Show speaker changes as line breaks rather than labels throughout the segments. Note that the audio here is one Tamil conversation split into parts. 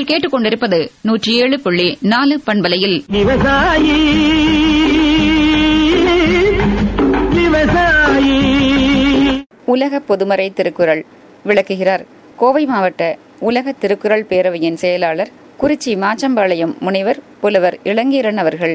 நீங்கள் கேட்டுக்கொண்டிருப்பது நூற்றி ஏழு புள்ளி நாலு பண்பலையில்
விவசாயி விவசாயி
உலக பொதுமறை திருக்குறள் விளக்குகிறார் கோவை மாவட்ட உலக திருக்குறள் பேரவையின் செயலாளர் குறிச்சி மாச்சம்பாளையம் முனைவர் புலவர் இளங்கீரன் அவர்கள்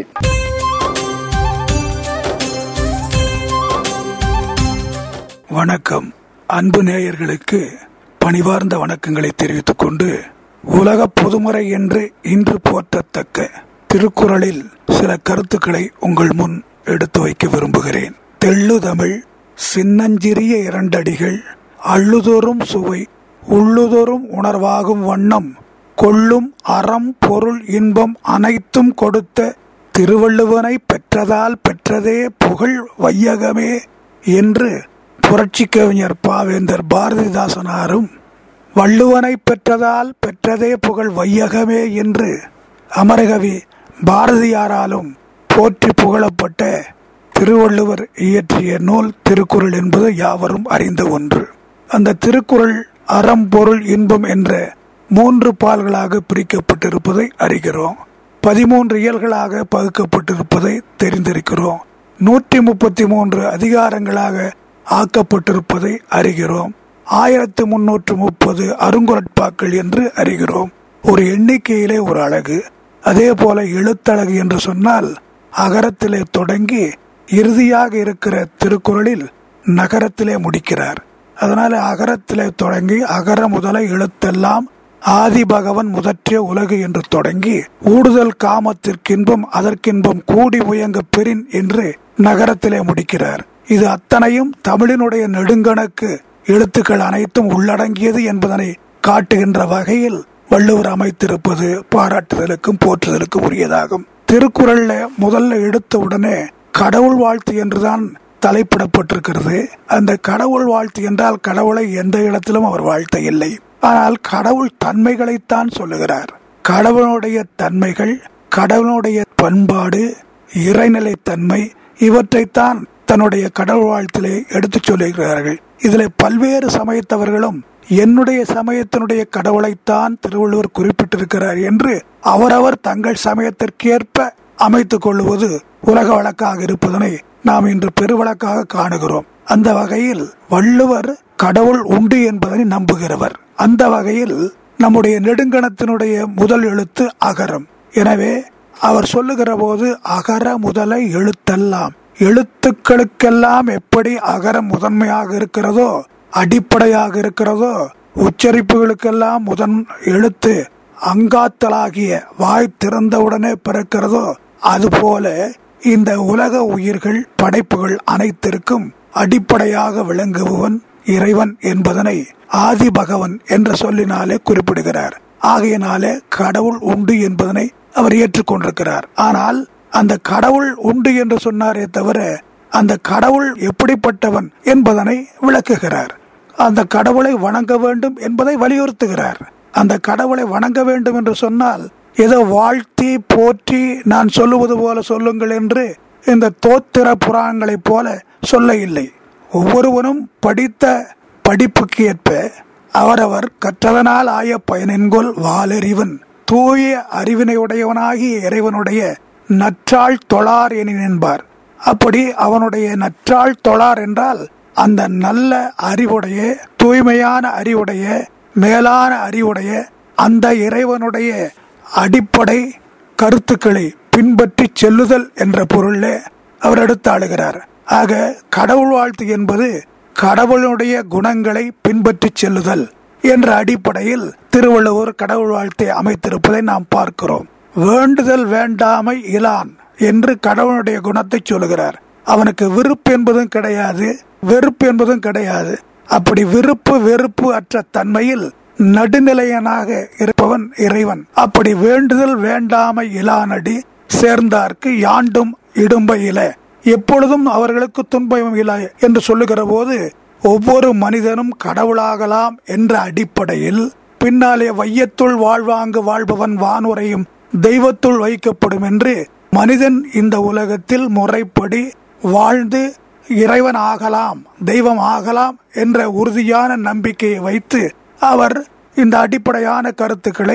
வணக்கம் அன்பு நேயர்களுக்கு பணிவார்ந்த வணக்கங்களை தெரிவித்துக் கொண்டு உலக பொதுமறை என்று இன்று போற்றத்தக்க திருக்குறளில் சில கருத்துக்களை உங்கள் முன் எடுத்து வைக்க விரும்புகிறேன் தெள்ளு தமிழ் சின்னஞ்சிறிய இரண்டடிகள் அள்ளுதோறும் சுவை உள்ளுதோறும் உணர்வாகும் வண்ணம் கொள்ளும் அறம் பொருள் இன்பம் அனைத்தும் கொடுத்த திருவள்ளுவனை பெற்றதால் பெற்றதே புகழ் வையகமே என்று புரட்சி கவிஞர் பாவேந்தர் பாரதிதாசனாரும் வள்ளுவனை பெற்றதால் பெற்றதே புகழ் வையகமே என்று அமரகவி பாரதியாராலும் போற்றி புகழப்பட்ட திருவள்ளுவர் இயற்றிய நூல் திருக்குறள் என்பது யாவரும் அறிந்த ஒன்று அந்த திருக்குறள் அறம் பொருள் இன்பம் என்ற மூன்று பால்களாக பிரிக்கப்பட்டிருப்பதை அறிகிறோம் பதிமூன்று இயல்களாக பகுக்கப்பட்டிருப்பதை தெரிந்திருக்கிறோம் நூற்றி முப்பத்தி மூன்று அதிகாரங்களாக ஆக்கப்பட்டிருப்பதை அறிகிறோம் ஆயிரத்து முன்னூற்று முப்பது அருங்குரட்பாக்கள் என்று அறிகிறோம் ஒரு எண்ணிக்கையிலே ஒரு அழகு அதே போல எழுத்தழகு என்று சொன்னால் அகரத்திலே தொடங்கி இறுதியாக இருக்கிற திருக்குறளில் நகரத்திலே முடிக்கிறார் அதனால அகரத்திலே தொடங்கி அகர முதல எழுத்தெல்லாம் ஆதி பகவன் முதற்றிய உலகு என்று தொடங்கி ஊடுதல் காமத்திற்கின்பம் அதற்கின்பம் கூடி முயங்க பெறின் என்று நகரத்திலே முடிக்கிறார் இது அத்தனையும் தமிழினுடைய நெடுங்கணக்கு எழுத்துக்கள் அனைத்தும் உள்ளடங்கியது என்பதனை காட்டுகின்ற வகையில் வள்ளுவர் அமைத்திருப்பது பாராட்டுதலுக்கும் போற்றுதலுக்கும் உரியதாகும் திருக்குறள்ல முதல்ல எடுத்த உடனே கடவுள் வாழ்த்து என்றுதான் தலைப்பிடப்பட்டிருக்கிறது அந்த கடவுள் வாழ்த்து என்றால் கடவுளை எந்த இடத்திலும் அவர் வாழ்த்த இல்லை ஆனால் கடவுள் தன்மைகளைத்தான் சொல்லுகிறார் கடவுளுடைய தன்மைகள் கடவுளுடைய பண்பாடு இறைநிலைத்தன்மை இவற்றைத்தான் தன்னுடைய கடவுள் வாழ்த்திலே எடுத்துச் சொல்லுகிறார்கள் இதுல பல்வேறு சமயத்தவர்களும் என்னுடைய சமயத்தினுடைய கடவுளைத்தான் திருவள்ளுவர் குறிப்பிட்டிருக்கிறார் என்று அவரவர் தங்கள் சமயத்திற்கேற்ப அமைத்துக் கொள்வது உலக வழக்காக இருப்பதனை நாம் இன்று பெருவழக்காக காணுகிறோம் அந்த வகையில் வள்ளுவர் கடவுள் உண்டு என்பதனை நம்புகிறவர் அந்த வகையில் நம்முடைய நெடுங்கணத்தினுடைய முதல் எழுத்து அகரம் எனவே அவர் சொல்லுகிற போது அகர முதல எழுத்தெல்லாம் எழுத்துக்களுக்கெல்லாம் எப்படி அகரம் முதன்மையாக இருக்கிறதோ அடிப்படையாக இருக்கிறதோ உச்சரிப்புகளுக்கெல்லாம் முதன் எழுத்து அங்காத்தலாகிய வாய் திறந்தவுடனே பிறக்கிறதோ அதுபோல இந்த உலக உயிர்கள் படைப்புகள் அனைத்திற்கும் அடிப்படையாக விளங்குபவன் இறைவன் என்பதனை ஆதி பகவன் என்ற சொல்லினாலே குறிப்பிடுகிறார் ஆகையினாலே கடவுள் உண்டு என்பதனை அவர் ஏற்றுக்கொண்டிருக்கிறார் ஆனால் அந்த கடவுள் உண்டு என்று சொன்னாரே தவிர அந்த கடவுள் எப்படிப்பட்டவன் என்பதனை விளக்குகிறார் அந்த கடவுளை வணங்க வேண்டும் என்பதை வலியுறுத்துகிறார் அந்த கடவுளை வணங்க வேண்டும் என்று சொன்னால் ஏதோ வாழ்த்தி போற்றி நான் சொல்லுவது போல சொல்லுங்கள் என்று இந்த தோத்திர புராணங்களைப் போல சொல்ல இல்லை ஒவ்வொருவனும் படித்த படிப்புக்கு ஏற்ப அவரவர் கற்றதனால் ஆய பயனென்கொள் வாலறிவன் தூய அறிவினையுடையவனாகிய இறைவனுடைய நற்றாள் தொழார் எனின் என்பார் அப்படி அவனுடைய நற்றாள் தொழார் என்றால் அந்த நல்ல அறிவுடைய தூய்மையான அறிவுடைய மேலான அறிவுடைய அந்த இறைவனுடைய அடிப்படை கருத்துக்களை பின்பற்றி செல்லுதல் என்ற பொருளே அவர் எடுத்து ஆளுகிறார் ஆக கடவுள் வாழ்த்து என்பது கடவுளுடைய குணங்களை பின்பற்றி செல்லுதல் என்ற அடிப்படையில் திருவள்ளுவர் கடவுள் வாழ்த்தை அமைத்திருப்பதை நாம் பார்க்கிறோம் வேண்டுதல் வேண்டாமை இலான் என்று கடவுளுடைய குணத்தை சொல்லுகிறார் அவனுக்கு விருப்பு என்பதும் கிடையாது வெறுப்பு என்பதும் கிடையாது அப்படி விருப்பு வெறுப்பு அற்ற தன்மையில் நடுநிலையனாக இருப்பவன் இறைவன் அப்படி வேண்டுதல் வேண்டாமை இலானடி சேர்ந்தார்க்கு யாண்டும் இடும்பையில எப்பொழுதும் அவர்களுக்கு துன்பம் இல்லை என்று சொல்லுகிற போது ஒவ்வொரு மனிதனும் கடவுளாகலாம் என்ற அடிப்படையில் பின்னாலே வையத்துள் வாழ்வாங்கு வாழ்பவன் வானுரையும் தெய்வத்துள் வைக்கப்படும் என்று மனிதன் இந்த உலகத்தில் முறைப்படி வாழ்ந்து இறைவன் ஆகலாம் தெய்வம் ஆகலாம் என்ற உறுதியான நம்பிக்கையை வைத்து அவர் இந்த அடிப்படையான கருத்துக்களை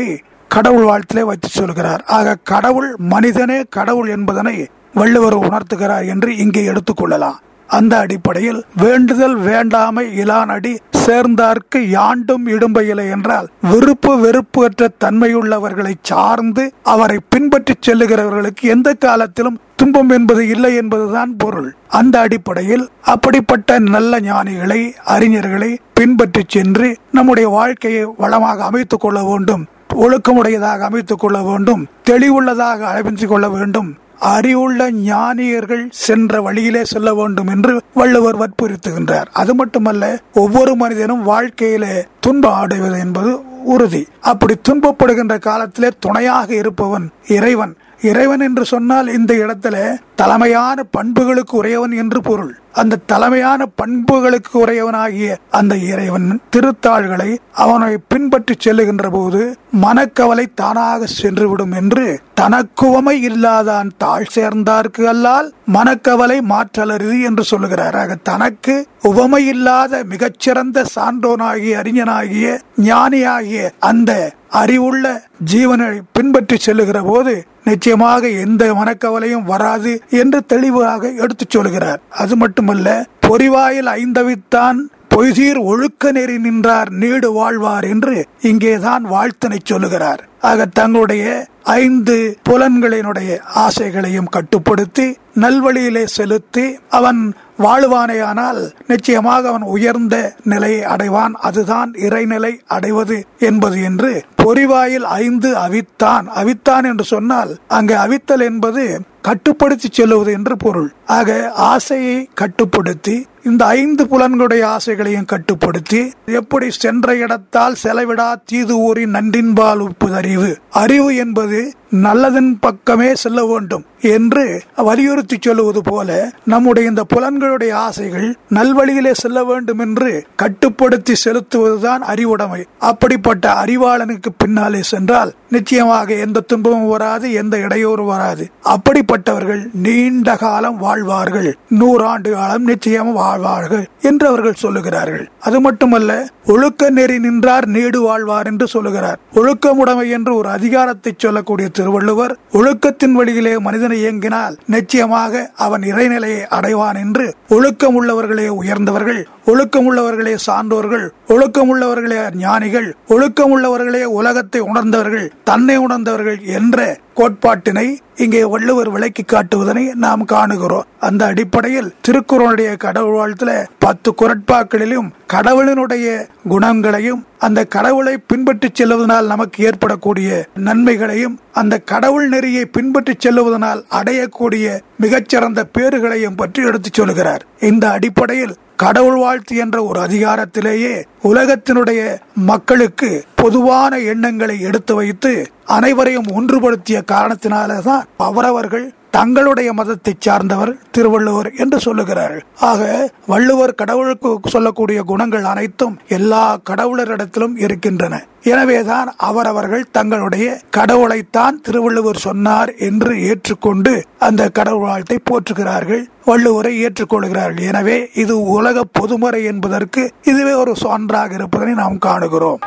கடவுள் வாழ்த்திலே வைத்து சொல்கிறார் ஆக கடவுள் மனிதனே கடவுள் என்பதனை வள்ளுவர் உணர்த்துகிறார் என்று இங்கே எடுத்துக்கொள்ளலாம் அந்த அடிப்படையில் வேண்டுதல் வேண்டாமை இலானடி சேர்ந்தார்க்கு யாண்டும் இடும்பையில்லை என்றால் விருப்பு வெறுப்பற்ற தன்மையுள்ளவர்களை சார்ந்து அவரை பின்பற்றி செல்லுகிறவர்களுக்கு எந்த காலத்திலும் துன்பம் என்பது இல்லை என்பதுதான் பொருள் அந்த அடிப்படையில் அப்படிப்பட்ட நல்ல ஞானிகளை அறிஞர்களை பின்பற்றி சென்று நம்முடைய வாழ்க்கையை வளமாக அமைத்துக் கொள்ள வேண்டும் ஒழுக்கமுடையதாக அமைத்துக் கொள்ள வேண்டும் தெளிவுள்ளதாக அமைத்துக் கொள்ள வேண்டும் அறிவுள்ள ஞானியர்கள் சென்ற வழியிலே செல்ல வேண்டும் என்று வள்ளுவர் வற்புறுத்துகின்றார் அது மட்டுமல்ல ஒவ்வொரு மனிதனும் வாழ்க்கையிலே துன்பம் அடைவது என்பது உறுதி அப்படி துன்பப்படுகின்ற காலத்திலே துணையாக இருப்பவன் இறைவன் இறைவன் என்று சொன்னால் இந்த இடத்துல தலைமையான பண்புகளுக்கு உரியவன் என்று பொருள் அந்த தலைமையான பண்புகளுக்கு உரியவனாகிய அந்த இறைவன் திருத்தாள்களை அவனை பின்பற்றி செல்லுகின்ற போது மனக்கவலை தானாக சென்றுவிடும் என்று தனக்குவமை இல்லாதான் தாழ் சேர்ந்தார்க்கு அல்லால் மனக்கவலை மாற்றலருது என்று சொல்லுகிறார் ஆக தனக்கு உவமை இல்லாத மிகச்சிறந்த சான்றோனாகிய அறிஞனாகிய ஞானியாகிய அந்த அறிவுள்ள ஜீவனை பின்பற்றி செல்லுகிற போது நிச்சயமாக எந்த மனக்கவலையும் வராது என்று தெளிவாக எடுத்துச் சொல்கிறார் அது மட்டுமல்ல பொறிவாயில் ஐந்தவித்தான் பொய்சீர் ஒழுக்க நெறி நின்றார் நீடு வாழ்வார் என்று இங்கேதான் வாழ்த்தனை சொல்லுகிறார் ஆக தங்களுடைய ஐந்து புலன்களினுடைய ஆசைகளையும் கட்டுப்படுத்தி நல்வழியிலே செலுத்தி அவன் வாழ்வானேயானால் நிச்சயமாக அவன் உயர்ந்த நிலையை அடைவான் அதுதான் இறைநிலை அடைவது என்பது என்று பொறிவாயில் ஐந்து அவித்தான் அவித்தான் என்று சொன்னால் அங்கு அவித்தல் என்பது கட்டுப்படுத்தி செல்லுவது என்று பொருள் ஆக ஆசையை கட்டுப்படுத்தி இந்த ஐந்து புலன்களுடைய ஆசைகளையும் கட்டுப்படுத்தி எப்படி சென்ற இடத்தால் செலவிடா தீது ஊறி நன்றின்பால் உப்புது அறிவு அறிவு என்பது நல்லதன் பக்கமே செல்ல வேண்டும் என்று வலியுறுத்தி சொல்லுவது போல நம்முடைய இந்த புலன்களுடைய ஆசைகள் நல்வழியிலே செல்ல வேண்டும் என்று கட்டுப்படுத்தி செலுத்துவதுதான் அறிவுடைமை அப்படிப்பட்ட அறிவாளனுக்கு பின்னாலே சென்றால் நிச்சயமாக எந்த துன்பமும் வராது எந்த இடையூறு வராது அப்படிப்பட்டவர்கள் நீண்ட காலம் வாழ்வார்கள் நூறாண்டு காலம் நிச்சயம் வாழ்வார்கள் என்று அவர்கள் சொல்லுகிறார்கள் அது மட்டுமல்ல ஒழுக்க நெறி நின்றார் நீடு வாழ்வார் என்று சொல்லுகிறார் ஒழுக்கமுடைமை என்று ஒரு அதிகாரத்தை சொல்லக்கூடிய திருவள்ளுவர் ஒழுக்கத்தின் வழியிலே மனிதனை இயங்கினால் நிச்சயமாக அவன் இறைநிலையை அடைவான் என்று ஒழுக்கம் உள்ளவர்களே உயர்ந்தவர்கள் ஒழுக்கம் உள்ளவர்களே சான்றோர்கள் ஒழுக்கம் உள்ளவர்களே ஞானிகள் ஒழுக்கம் உள்ளவர்களே உலகத்தை உணர்ந்தவர்கள் தன்னை உணர்ந்தவர்கள் என்ற கோட்பாட்டினை இங்கே வள்ளுவர் விளக்கி காட்டுவதனை நாம் காணுகிறோம் அந்த அடிப்படையில் திருக்குறளுடைய கடவுள் வாழ்த்துல பத்து குரட்பாக்களிலும் கடவுளினுடைய குணங்களையும் அந்த கடவுளை பின்பற்றி செல்வதனால் நமக்கு ஏற்படக்கூடிய நன்மைகளையும் அந்த கடவுள் நெறியை பின்பற்றி செல்லுவதனால் அடையக்கூடிய மிகச்சிறந்த பேறுகளையும் பற்றி எடுத்துச் சொல்கிறார் இந்த அடிப்படையில் கடவுள் வாழ்த்து என்ற ஒரு அதிகாரத்திலேயே உலகத்தினுடைய மக்களுக்கு பொதுவான எண்ணங்களை எடுத்து வைத்து அனைவரையும் ஒன்றுபடுத்திய காரணத்தினாலதான் அவரவர்கள் தங்களுடைய மதத்தை சார்ந்தவர் திருவள்ளுவர் என்று சொல்லுகிறார்கள் ஆக வள்ளுவர் கடவுளுக்கு சொல்லக்கூடிய குணங்கள் அனைத்தும் எல்லா கடவுளரிடத்திலும் இருக்கின்றன எனவேதான் அவரவர்கள் தங்களுடைய கடவுளைத்தான் திருவள்ளுவர் சொன்னார் என்று ஏற்றுக்கொண்டு அந்த கடவுள் வாழ்த்தை போற்றுகிறார்கள் வள்ளுவரை ஏற்றுக்கொள்கிறார்கள் எனவே இது உலக பொதுமறை என்பதற்கு இதுவே ஒரு சான்றாக இருப்பதனை நாம் காணுகிறோம்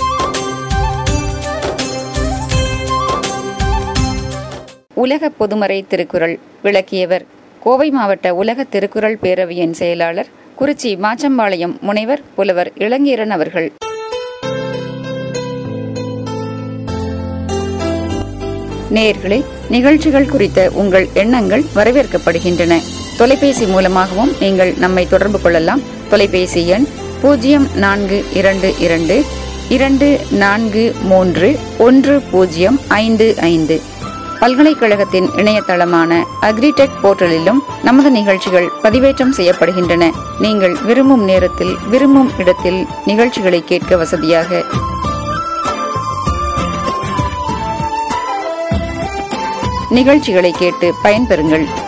உலக பொதுமறை திருக்குறள் விளக்கியவர் கோவை மாவட்ட உலக திருக்குறள் பேரவையின் செயலாளர் குறிச்சி மாச்சம்பாளையம் முனைவர் புலவர் இளங்கீரன் அவர்கள் நேயர்களே நிகழ்ச்சிகள் குறித்த உங்கள் எண்ணங்கள் வரவேற்கப்படுகின்றன தொலைபேசி மூலமாகவும் நீங்கள் நம்மை தொடர்பு கொள்ளலாம் தொலைபேசி எண் பூஜ்ஜியம் நான்கு இரண்டு இரண்டு இரண்டு நான்கு மூன்று ஒன்று பூஜ்ஜியம் ஐந்து ஐந்து பல்கலைக்கழகத்தின் இணையதளமான அக்ரிடெக் போர்ட்டலிலும் நமது நிகழ்ச்சிகள் பதிவேற்றம் செய்யப்படுகின்றன நீங்கள் விரும்பும் நேரத்தில் விரும்பும் இடத்தில் நிகழ்ச்சிகளை கேட்க வசதியாக நிகழ்ச்சிகளை கேட்டு பயன்பெறுங்கள்